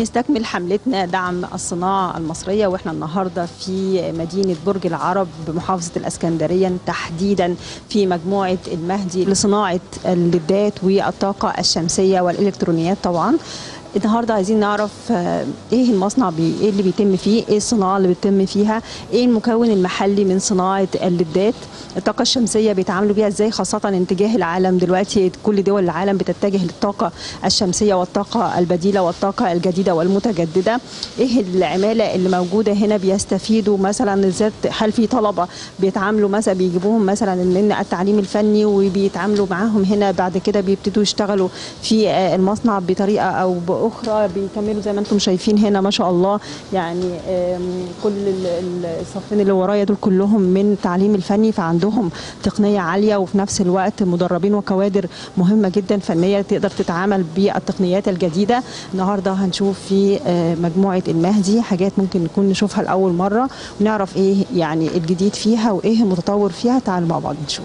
بنستكمل حملتنا دعم الصناعة المصرية واحنا النهاردة في مدينة برج العرب بمحافظة الاسكندرية تحديدا في مجموعة المهدي لصناعة الليدات والطاقة الشمسية والإلكترونيات طبعا النهارده عايزين نعرف آه، ايه المصنع بي ايه اللي بيتم فيه ايه الصناعه اللي بتتم فيها ايه المكون المحلي من صناعه الليدات الطاقه الشمسيه بيتعاملوا بيها ازاي خاصه ان اتجاه العالم دلوقتي كل دول العالم بتتجه للطاقه الشمسيه والطاقه البديله والطاقه الجديده والمتجدده ايه العماله اللي موجوده هنا بيستفيدوا مثلا ازاي هل في طلبه بيتعاملوا مثلا بيجيبوهم مثلا من التعليم الفني وبيتعاملوا معاهم هنا بعد كده بيبتدوا يشتغلوا في آه، المصنع بطريقه او باخرى بيكملوا زي ما انتم شايفين هنا ما شاء الله يعني آم، كل ال- ال- الصفين اللي ورايا دول كلهم من التعليم الفني فعندهم تقنيه عاليه وفي نفس الوقت مدربين وكوادر مهمه جدا فنيه تقدر تتعامل بالتقنيات الجديده النهارده هنشوف في آه، مجموعه المهدي حاجات ممكن نكون نشوفها لاول مره ونعرف ايه يعني الجديد فيها وايه المتطور فيها تعالوا مع بعض نشوف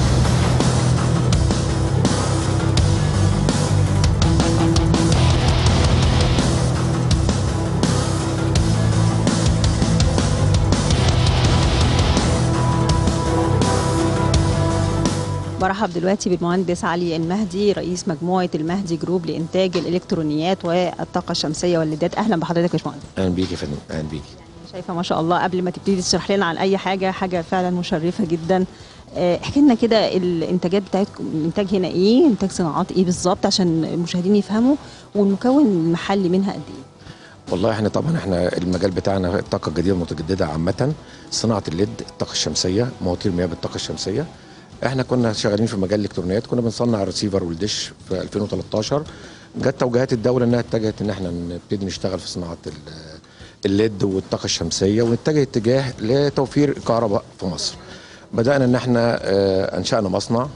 برحب دلوقتي بالمهندس علي المهدي رئيس مجموعه المهدي جروب لانتاج الالكترونيات والطاقه الشمسيه والليدات اهلا بحضرتك يا باشمهندس اهلا بيك يا فندم اهلا بيك شايفه ما شاء الله قبل ما تبتدي تشرح لنا عن اي حاجه حاجه فعلا مشرفه جدا آه، احكي لنا كده الانتاجات بتاعتكم الانتاج هنا ايه انتاج صناعات ايه بالظبط عشان المشاهدين يفهموا والمكون المحلي منها قد ايه والله احنا طبعا احنا المجال بتاعنا الطاقه الجديده المتجدده عامه صناعه الليد الطاقه الشمسيه مواتير مياه بالطاقه الشمسيه احنا كنا شغالين في مجال الالكترونيات كنا بنصنع الريسيفر والدش في 2013 جت توجيهات الدوله انها اتجهت ان احنا نبتدي نشتغل في صناعه ال- الليد والطاقه الشمسيه ونتجه اتجاه لتوفير الكهرباء في مصر بدانا ان احنا اه، انشانا مصنع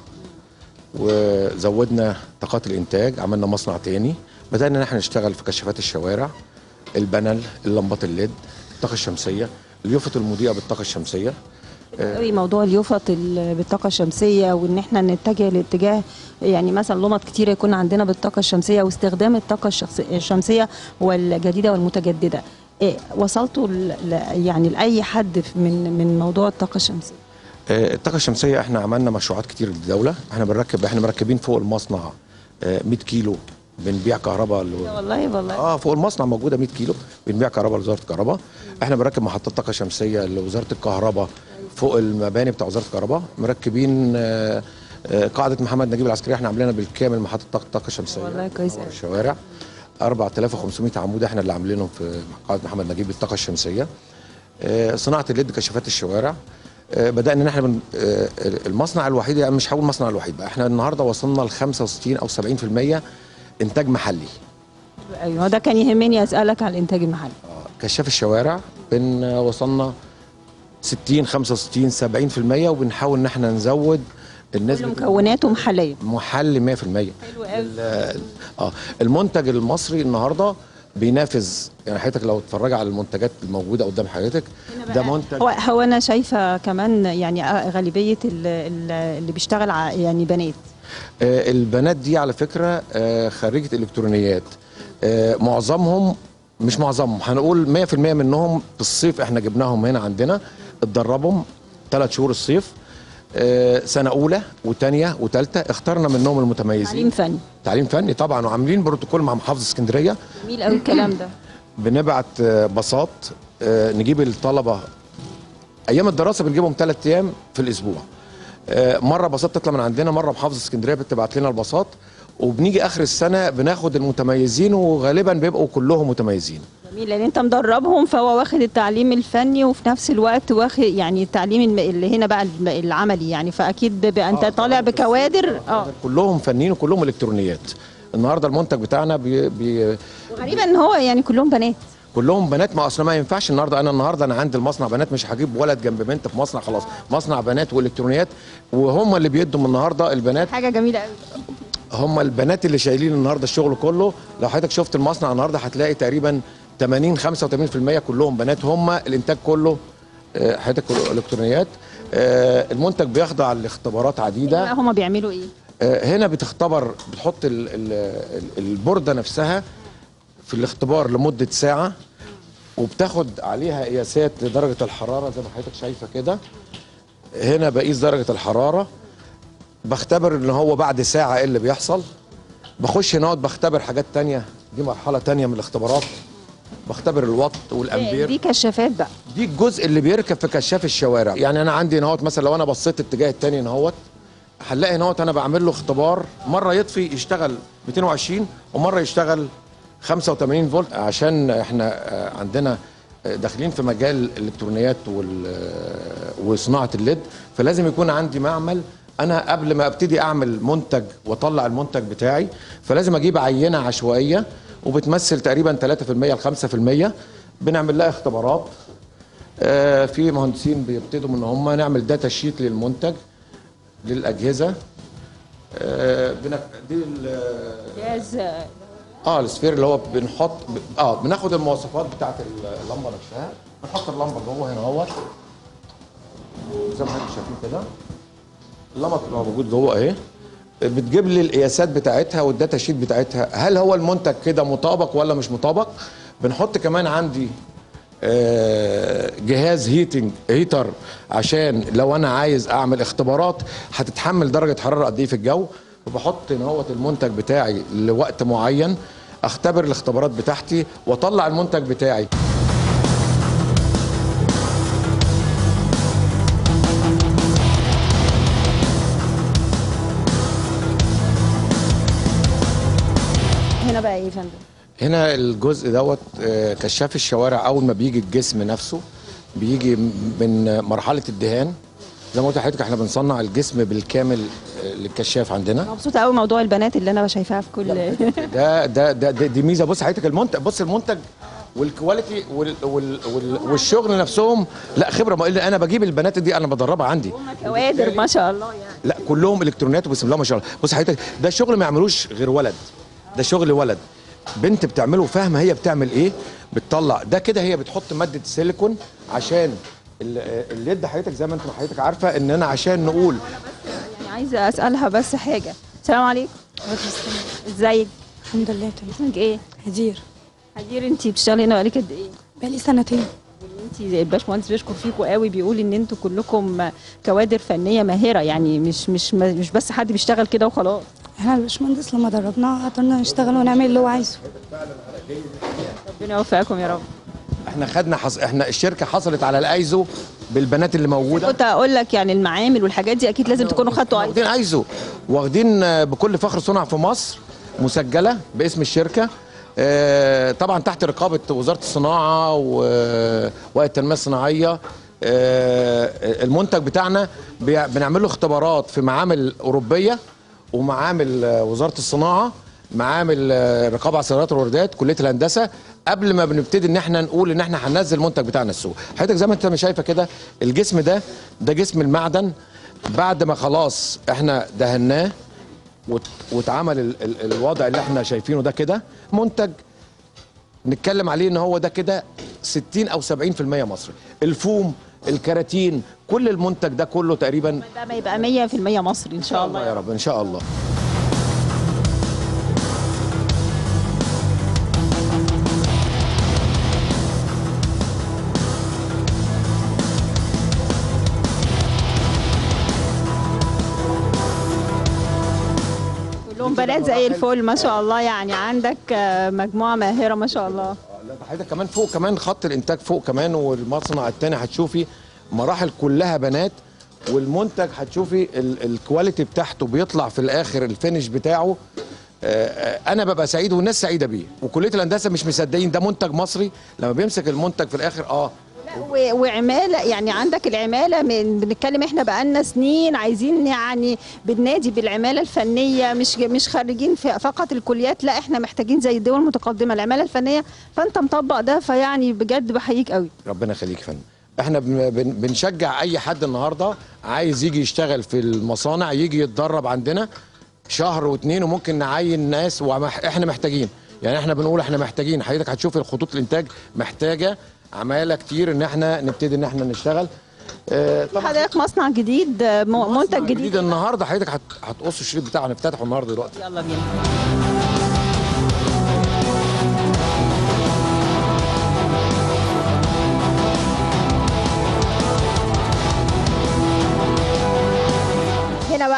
وزودنا طاقات الانتاج عملنا مصنع تاني بدانا ان احنا نشتغل في كشافات الشوارع البنل اللمبات الليد الطاقه الشمسيه اليوفط المضيئه بالطاقه الشمسيه قوي موضوع اليوفط ال- بالطاقه الشمسيه وان احنا نتجه لاتجاه يعني مثلا لمط كتير يكون عندنا بالطاقه الشمسيه واستخدام الطاقه الشخص- الشمسيه والجديده والمتجدده إيه وصلتوا ل- ل- يعني لاي حد في- من من موضوع الطاقه الشمسيه آه، الطاقه الشمسيه احنا عملنا مشروعات كتير للدوله احنا بنركب احنا مركبين فوق المصنع آه، 100 كيلو بنبيع كهرباء ل- والله والله اه فوق المصنع موجوده 100 كيلو بنبيع كهرباء لوزاره الكهرباء احنا بنركب محطات طاقه شمسيه لوزاره الكهرباء فوق المباني بتاع وزاره الكهرباء مركبين آه، آه، قاعده محمد نجيب العسكريه احنا عاملينها بالكامل محطه طاقه طاقه شمسيه والله كويس في أوي. الشوارع 4500 عمود احنا اللي عاملينهم في قاعده محمد نجيب بالطاقه الشمسيه آه، صناعه الليد كشافات الشوارع آه، بدانا ان احنا من آه، المصنع الوحيد يعني مش هقول المصنع الوحيد بقى احنا النهارده وصلنا ل 65 او 70% انتاج محلي ايوه ده كان يهمني اسالك على الانتاج المحلي كشاف الشوارع بن وصلنا 60 65 70% وبنحاول ان احنا نزود كل النسبه مكوناته محليه محل 100% حلو قوي ال- اه المنتج المصري النهارده بينافس يعني حضرتك لو تتفرج على المنتجات الموجوده قدام حضرتك ده منتج هو هو انا شايفه كمان يعني آه، غالبيه ال- ال- اللي بيشتغل ع- يعني بنات آه، البنات دي على فكره آه، خريجه الكترونيات آه، معظمهم مش معظمهم هنقول 100% منهم في الصيف احنا جبناهم هنا عندنا اتدربهم ثلاث شهور الصيف آه، سنه اولى وثانيه وثالثه اخترنا منهم المتميزين تعليم فني تعليم فني طبعا وعاملين بروتوكول مع محافظه اسكندريه جميل قوي الكلام ده بنبعت آه، باصات آه، نجيب الطلبه ايام الدراسه بنجيبهم ثلاث ايام في الاسبوع آه، مره باصات تطلع من عندنا مره محافظه اسكندريه بتبعت لنا الباصات وبنيجي اخر السنه بناخد المتميزين وغالبا بيبقوا كلهم متميزين جميل لان انت مدربهم فهو واخد التعليم الفني وفي نفس الوقت واخد يعني التعليم الم- اللي هنا بقى الم- العملي يعني فاكيد بيبقى انت آه، طالع طبعاً. بكوادر اه كلهم فنيين وكلهم الكترونيات النهارده المنتج بتاعنا بي بي وغريبه ان هو يعني كلهم بنات كلهم بنات ما اصلا ما ينفعش النهارده انا النهارده انا عندي المصنع بنات مش هجيب ولد جنب بنت في مصنع خلاص مصنع بنات والكترونيات وهم اللي بيدوا النهارده البنات حاجه جميله قوي هم البنات اللي شايلين النهارده الشغل كله لو حضرتك شفت المصنع النهارده هتلاقي تقريبا 80 85% كلهم بنات هم الانتاج كله آه، حضرتك كله الكترونيات آه، المنتج بيخضع لاختبارات عديده هم بيعملوا ايه آه، هنا بتختبر بتحط ال- ال- ال- البورده نفسها في الاختبار لمده ساعه وبتاخد عليها قياسات لدرجه الحراره زي ما حضرتك شايفه كده هنا بقيس درجه الحراره بختبر ان هو بعد ساعه ايه اللي بيحصل بخش هنا بختبر حاجات تانية دي مرحله تانية من الاختبارات بختبر الوات والامبير دي كشافات بقى دي الجزء اللي بيركب في كشاف الشوارع يعني انا عندي نهوت مثلا لو انا بصيت الاتجاه التاني نهوت هنلاقي نهوت انا بعمل له اختبار مره يطفي يشتغل 220 ومره يشتغل 85 فولت عشان احنا آه، عندنا آه، داخلين في مجال الالكترونيات وال- آه، وصناعه الليد فلازم يكون عندي معمل انا قبل ما ابتدي اعمل منتج واطلع المنتج بتاعي فلازم اجيب عينه عشوائيه وبتمثل تقريبا 3% ل 5% بنعمل لها اختبارات آه، في مهندسين بيبتدوا ان هم نعمل داتا شيت للمنتج للاجهزه آه، بنك- دي ال- جهاز اه السفير اللي هو بنحط ب- اه بناخد المواصفات بتاعت اللمبه نفسها بنحط اللمبه جوه هنا اهوت زي ما حضرتك شايفين كده اللمبه بتبقى موجود جوه اهي بتجيب لي القياسات بتاعتها والداتا شيت بتاعتها هل هو المنتج كده مطابق ولا مش مطابق بنحط كمان عندي آه، جهاز هيتنج هيتر عشان لو انا عايز اعمل اختبارات هتتحمل درجه حراره قد ايه في الجو وبحط هنا هوت المنتج بتاعي لوقت معين اختبر الاختبارات بتاعتي واطلع المنتج بتاعي هنا بقى ايه يا فندم هنا الجزء دوت آه، كشاف الشوارع اول ما بيجي الجسم نفسه بيجي من مرحله الدهان زي ما قلت لحضرتك احنا بنصنع الجسم بالكامل آه، للكشاف عندنا مبسوطه قوي موضوع البنات اللي انا شايفاها في كل ده ده ده, ده دي ميزه بص حضرتك المنتج بص المنتج والكواليتي وال وال وال والشغل نفسهم لا خبره ما انا بجيب البنات دي انا بدربها عندي كوادر ما شاء الله يعني لا كلهم الكترونيات وبسم الله ما شاء الله بص حضرتك ده شغل ما يعملوش غير ولد ده شغل ولد بنت بتعمله فاهمه هي بتعمل ايه بتطلع ده كده هي بتحط ماده سيليكون عشان ال- الليد حضرتك زي ما انت حضرتك عارفه ان انا عشان نقول يعني عايزه اسالها بس حاجه السلام عليكم ازيك الحمد لله تمام اسمك ايه هدير هدير انت بتشتغلي هنا بقالك قد ايه بقالي سنتين انت الباشمهندس بيشكر فيكم قوي بيقول ان انتوا كلكم كوادر فنيه ماهره يعني مش مش مش بس حد بيشتغل كده وخلاص احنا الباشمهندس لما دربناه قدرنا نشتغل ونعمل اللي هو عايزه ربنا يوفقكم يا رب احنا خدنا حص... احنا الشركه حصلت على الايزو بالبنات اللي موجوده كنت هقول لك يعني المعامل والحاجات دي اكيد لازم تكونوا خدتوا واخدين ايزو واخدين آه، بكل فخر صنع في مصر مسجله باسم الشركه آه، طبعا تحت رقابه وزاره الصناعه و- والتنميه الصناعيه آه، المنتج بتاعنا بيع- بنعمل له اختبارات في معامل اوروبيه ومعامل آه، وزاره الصناعه معامل آه، رقابه على السيارات والواردات كليه الهندسه قبل ما بنبتدي ان احنا نقول ان احنا هننزل المنتج بتاعنا السوق حضرتك زي ما انت شايفه كده الجسم ده ده جسم المعدن بعد ما خلاص احنا دهناه وت- واتعمل ال ال الوضع اللي احنا شايفينه ده كده منتج نتكلم عليه ان هو ده كده 60 او 70% مصري الفوم الكراتين كل المنتج ده كله تقريبا ده ما يبقى 100% مصري ان شاء الله يا رب ان شاء الله كلهم بنات زي الفل ما شاء الله يعني عندك آه، مجموعه ماهره ما شاء الله لا ده حضرتك كمان فوق كمان خط الانتاج فوق كمان والمصنع التاني هتشوفي مراحل كلها بنات والمنتج هتشوفي ال- الكواليتي بتاعته بيطلع في الاخر الفينش بتاعه آه، آه، انا ببقى سعيد والناس سعيده بيه وكليه الهندسه مش مصدقين ده منتج مصري لما بيمسك المنتج في الاخر اه و- وعماله يعني عندك العماله من بنتكلم احنا بقالنا سنين عايزين يعني بالنادي بالعماله الفنيه مش مش خارجين في- فقط الكليات لا احنا محتاجين زي الدول المتقدمه العماله الفنيه فانت مطبق ده فيعني بجد بحييك قوي ربنا يخليك يا فندم احنا بن- بن- بنشجع اي حد النهارده عايز يجي يشتغل في المصانع يجي يتدرب عندنا شهر واتنين وممكن نعين ناس واحنا محتاجين يعني احنا بنقول احنا محتاجين حضرتك هتشوف الخطوط الانتاج محتاجه عماله كتير ان احنا نبتدي ان احنا نشتغل اه طبعا حضرتك مصنع جديد آه، م- منتج مصنع جديد النهارده حضرتك هت- هتقص الشريط بتاعه هنفتتحه النهارده دلوقتي يلا بينا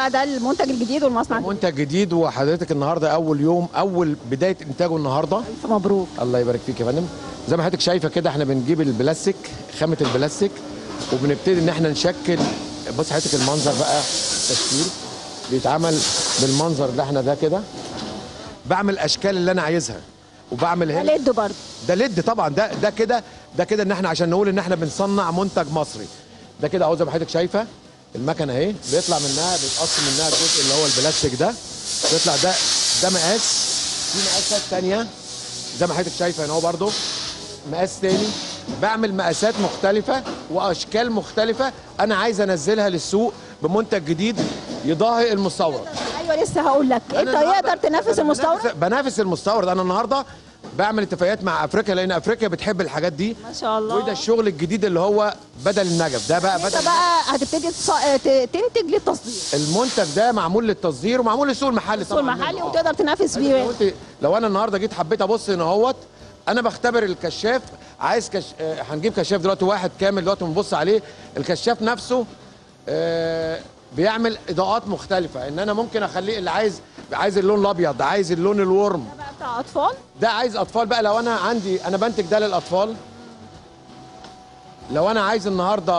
بقى ده المنتج الجديد والمصنع الجديد منتج جديد وحضرتك النهارده اول يوم اول بدايه انتاجه النهارده ألف مبروك الله يبارك فيك يا فندم زي ما حضرتك شايفه كده احنا بنجيب البلاستيك خامه البلاستيك وبنبتدي ان احنا نشكل بص حضرتك المنظر بقى تشكيل بيتعمل بالمنظر اللي احنا ده كده بعمل اشكال اللي انا عايزها وبعمل ده هنا ليد برضه ده ليد طبعا ده ده كده ده كده ان احنا عشان نقول ان احنا بنصنع منتج مصري ده كده اهو زي ما حضرتك شايفه المكنه اهي بيطلع منها بيتقص منها الجزء اللي هو البلاستيك ده بيطلع ده ده مقاس في مقاسات تانية زي ما حضرتك شايفه هنا اهو برده مقاس تاني بعمل مقاسات مختلفة وأشكال مختلفة أنا عايز أنزلها للسوق بمنتج جديد يضاهي المستورد ايوه لسه هقول لك انت أنا تقدر النهاردة- تنافس أنا المستورد بنافس- بنافس المستورد انا النهارده بعمل اتفاقيات مع افريقيا لان افريقيا بتحب الحاجات دي ما شاء الله وده الشغل الجديد اللي هو بدل النجف ده بقى انت بدل بقى هتبتدي تص- ت- تنتج للتصدير المنتج ده معمول للتصدير ومعمول للسوق المحلي السوق طبعا المحلي آه. وتقدر تنافس لو بيه انت لو انا النهارده جيت حبيت ابص هنا اهوت انا بختبر الكشاف عايز كش... آه، هنجيب كشاف دلوقتي واحد كامل دلوقتي بنبص عليه الكشاف نفسه آه، بيعمل اضاءات مختلفه ان انا ممكن اخليه اللي عايز عايز اللون الابيض عايز اللون الورم بقى بتاع اطفال ده عايز اطفال بقى لو انا عندي انا بنتج ده للاطفال لو انا عايز النهارده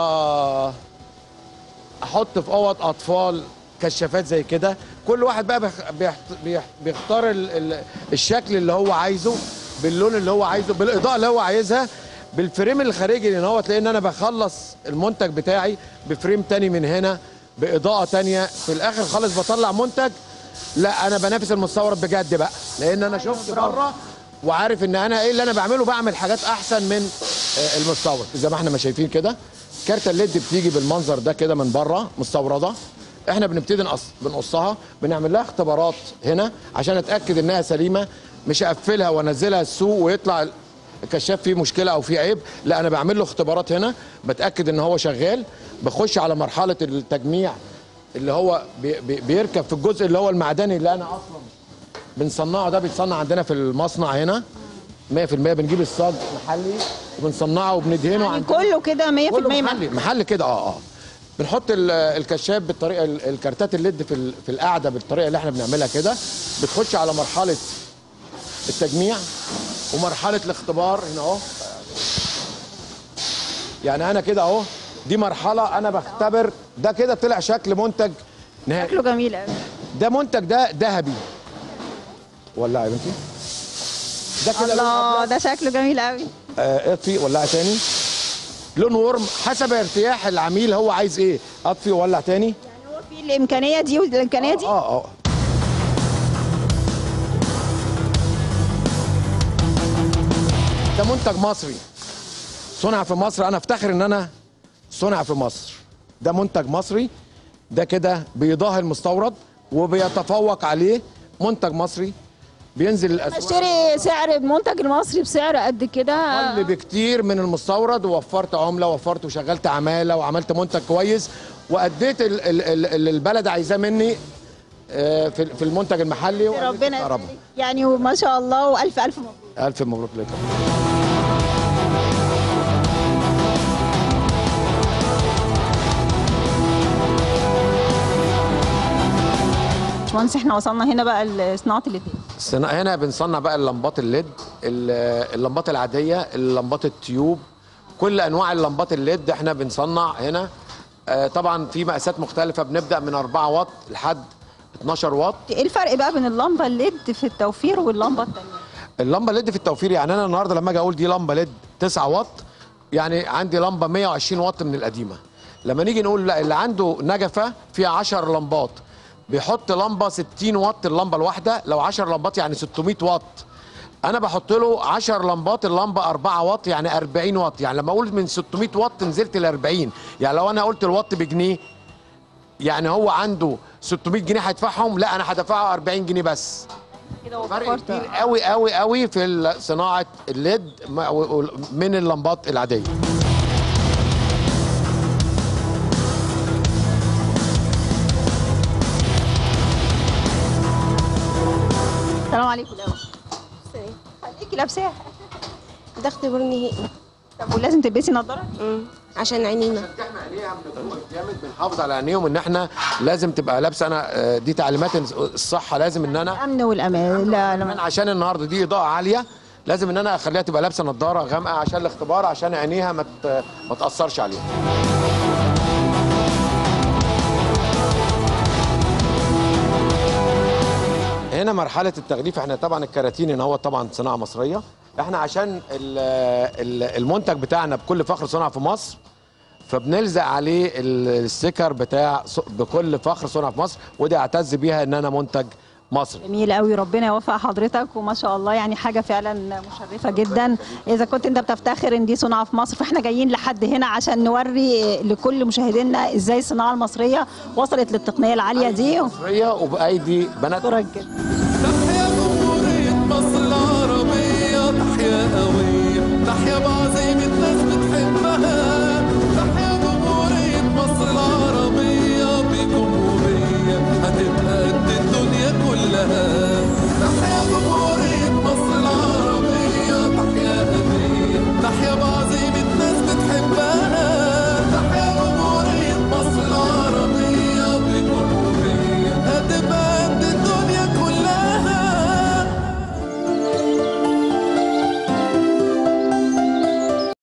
احط في اوض اطفال كشافات زي كده كل واحد بقى بيخ- بيحت- بيح- بيختار ال ال الشكل اللي هو عايزه باللون اللي هو عايزه بالاضاءه اللي هو عايزها بالفريم الخارجي لان هو لان انا بخلص المنتج بتاعي بفريم تاني من هنا باضاءه تانية في الاخر خالص بطلع منتج لا انا بنافس المستورد بجد بقى لان انا شفت بره وعارف ان انا ايه اللي انا بعمله بعمل حاجات احسن من آه، المستورد زي ما احنا ما شايفين كده كارت الليد بتيجي بالمنظر ده كده من بره مستورده احنا بنبتدي نقص بنقصها بنعمل لها اختبارات هنا عشان اتاكد انها سليمه مش اقفلها وانزلها السوق ويطلع الكشاف فيه مشكله او فيه عيب لا انا بعمل له اختبارات هنا بتاكد ان هو شغال بخش على مرحله التجميع اللي هو بي بي بيركب في الجزء اللي هو المعدني اللي انا اصلا بنصنعه ده بيتصنع عندنا في المصنع هنا 100% بنجيب الصاج محلي وبنصنعه وبندهنه يعني عندنا. كله كده 100% كله محلي محلي محل كده اه اه بنحط ال- الكشاف بالطريقه ال- الكارتات الليد في ال- في القاعده بالطريقه اللي احنا بنعملها كده بتخش على مرحله التجميع ومرحله الاختبار هنا اهو يعني انا كده اهو دي مرحله انا بختبر ده كده طلع شكل منتج نهائي شكله جميل قوي ده منتج ده ذهبي ولا يا بنتي ده كده لون الله أبيض. ده شكله جميل قوي آه، اطفي ولع تاني لون ورم حسب ارتياح العميل هو عايز ايه اطفي وولع تاني يعني هو في الامكانيه دي والامكانيه دي اه اه ده منتج مصري صنع في مصر انا افتخر ان انا صنع في مصر ده منتج مصري ده كده بيضاهي المستورد وبيتفوق عليه منتج مصري بينزل الاسواق اشتري سعر المنتج المصري بسعر قد كده اقل بكتير من المستورد ووفرت عمله ووفرت وشغلت عماله وعملت منتج كويس واديت ال- ال- ال- اللي البلد عايزاه مني آه، في في المنتج المحلي وأديت ربنا الكهرباء. يبارك. يعني ما شاء الله والف الف مبروك الف مبروك لك باشمهندس احنا وصلنا هنا بقى لصناعه اليدين الصنا- هنا بنصنع بقى اللمبات الليد ال- اللمبات العاديه اللمبات التيوب كل انواع اللمبات الليد احنا بنصنع هنا آه، طبعا في مقاسات مختلفه بنبدا من 4 واط لحد 12 واط ايه الفرق بقى بين اللمبه الليد في التوفير واللمبه الثانيه اللمبه ليد في التوفير يعني انا النهارده لما اجي اقول دي لمبه ليد 9 واط يعني عندي لمبه 120 واط من القديمه لما نيجي نقول لا اللي عنده نجفه فيها 10 لمبات بيحط لمبه 60 واط اللمبه الواحده لو 10 لمبات يعني 600 واط انا بحط له 10 لمبات اللمبه 4 واط يعني 40 واط يعني لما اقول من 600 واط نزلت ل 40 يعني لو انا قلت الواط بجنيه يعني هو عنده 600 جنيه هيدفعهم لا انا هدفعه 40 جنيه بس كده فرق وفرت كتير قوي قوي قوي في ال- صناعه الليد م- و- و- من اللمبات العاديه السلام عليكم الاول خليكي لابساها ده اختبار نهائي طب ولازم تلبسي نظاره مم. عشان عينينا عينيها من الضوء الجامد بنحافظ على عينيهم ان احنا لازم تبقى لابسه انا آه، دي تعليمات الصحه لازم ان انا الامن والامان لا كمان لا عشان النهارده دي اضاءه عاليه لازم ان انا اخليها تبقى لابسه نظاره غامقه عشان الاختبار عشان عينيها ما ت- ما تاثرش عليها هنا مرحله التغليف احنا طبعا الكراتين ان هو طبعا صناعه مصريه احنا عشان ال- ال- المنتج بتاعنا بكل فخر صنع في مصر فبنلزق عليه ال- الستيكر بتاع ص- بكل فخر صنع في مصر ودي اعتز بيها ان انا منتج مصري جميل قوي ربنا يوفق حضرتك وما شاء الله يعني حاجه فعلا مشرفه جدا اذا كنت انت بتفتخر ان دي صناعه في مصر فاحنا جايين لحد هنا عشان نوري لكل مشاهدينا ازاي الصناعه المصريه وصلت للتقنيه العاليه دي مصريه وبايدي بنات أشكرك جدا تحيا جمهورية مصر العربية تحيا